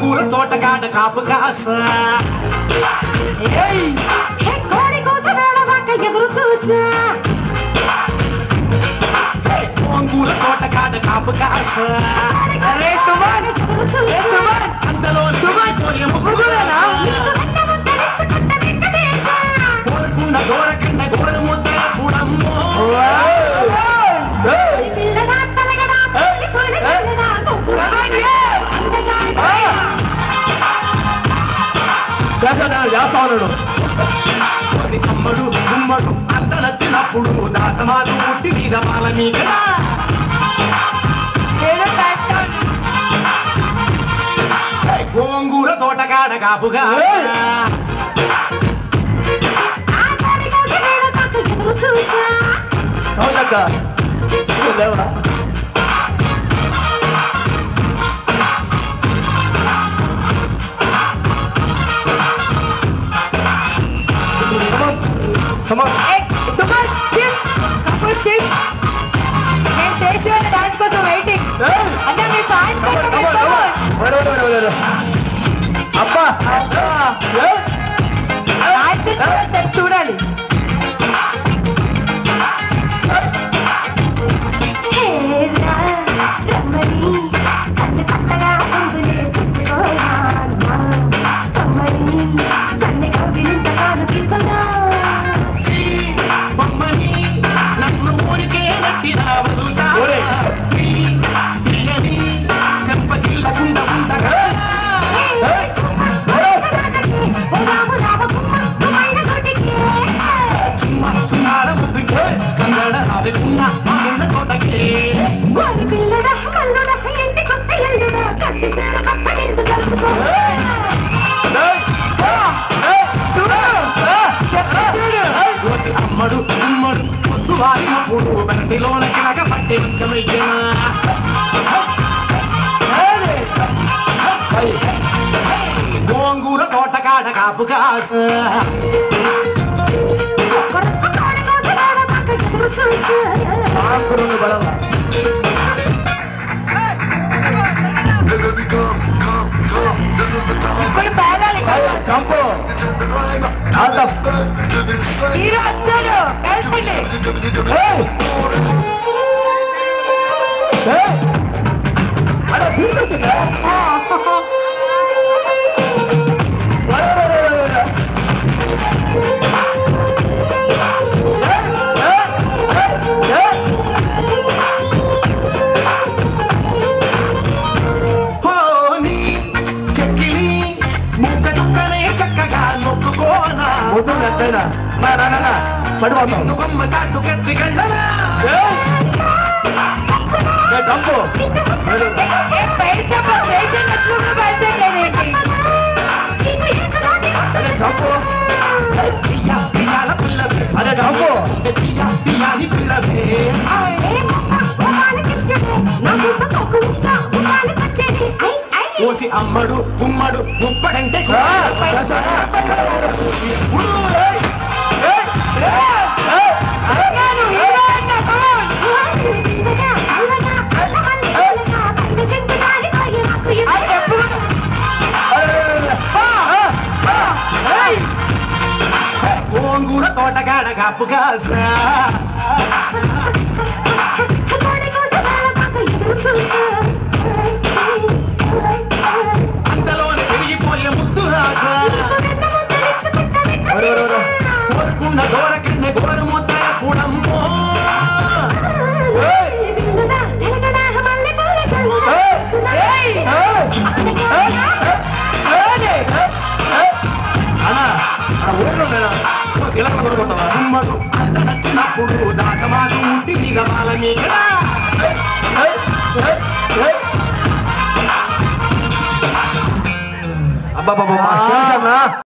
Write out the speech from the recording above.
గోంగూర తోటకాడ కాపు కాస ఏయ్ హే కోడి కోసం వేళదాకా ఎదురు చూసా గోంగూర తోటకాడ కాపు కాస అరే సుమన్ ఎదురు ఏ చూసా సుమన్ అందులో ముగ్గురేనా? నీకు వెన్న ముద్దలించుకుంట వెంకటేశ కోరుకున్న గోరకన్న గోరు ముద్ద పుడమ్మో ఈ చిల్లడా తలగడా పులి పులి చిల్లడా గొప్పగా అందగాడిగా చేస్తా ఉన్నాడు కోసి అమ్మడు గుమ్మడు అంత నచ్చినప్పుడు దాచమాలు పుట్టి మీద పాల మీద ఏదో ఫ్యాక్టర్ గోంగూర తోటకాడ కాపుగా ఆ కోడి కోసం వేళదాకా ఎదురు చూసా అవునక్క లేవరా సుమన్ షిఫ్ట్ కపుల్ షిఫ్ట్ నేను శేషు డాన్స్ కోసం వెయిటింగ్ అంటే మీ ఫ్యాన్స్ అబ్బా డాన్స్ చూడాలి హే రా రమ్మని కన్ను కట్టగా పొంగులే చుట్టుకోరా కమ్మని కన్ను కవిలింతగాను తీసుకురా బొమ్మని నన్ను ఊరికే నట్టినా వదులుతా ఊరే. నీ ప్రియని చెంపగిల్లకుండా ఉండగా చుమ్మ చున్నాడ ముద్దుకే సందడ రావికున్న నిన్న తోటకే కోసి అమ్మడు ఉమ్మడు పొద్దు వారినప్పుడు వెంటిలోన కినక పట్టి ఉంచమయ్యా గోంగూర తోటకాడ కాపు కాస Baby, come, come, come. This is the time ఇప్పుడు పేదాలి కంపు to be straight. హీరో వచ్చాడు కలిసింది అలా తీసుకొచ్చిందా హోని చెక్కిలి ముక్క చుక్కనే చక్కగా నొక్కుకోనా పడిపోతాం నువ్వమ్మ చాటు కెత్తికెళ్ళరా డబ్బు బయట చెప్ప స్టేషన్ వచ్చినప్పుడు బయటలేదేంటి అదే డబ్బు పియ్య పియ్యాల పిల్లవే అదే డబ్బు పియ్య పియ్యాని పిల్లవే ఓసి అమ్మడు గుమ్మడు ముప్పడంటే గోంగూర తోటగాడ కాపుగాసా అంతలోనే పెరిగిపోయే ముద్దు రాస కోరుకున్న గోరకిన్న గోరు ముద్ద పుడమ్మో గుమ్మడు అంత నచ్చినప్పుడు దాచమాలు ఉట్టి మిగవాల మీద అబ్బాబాబా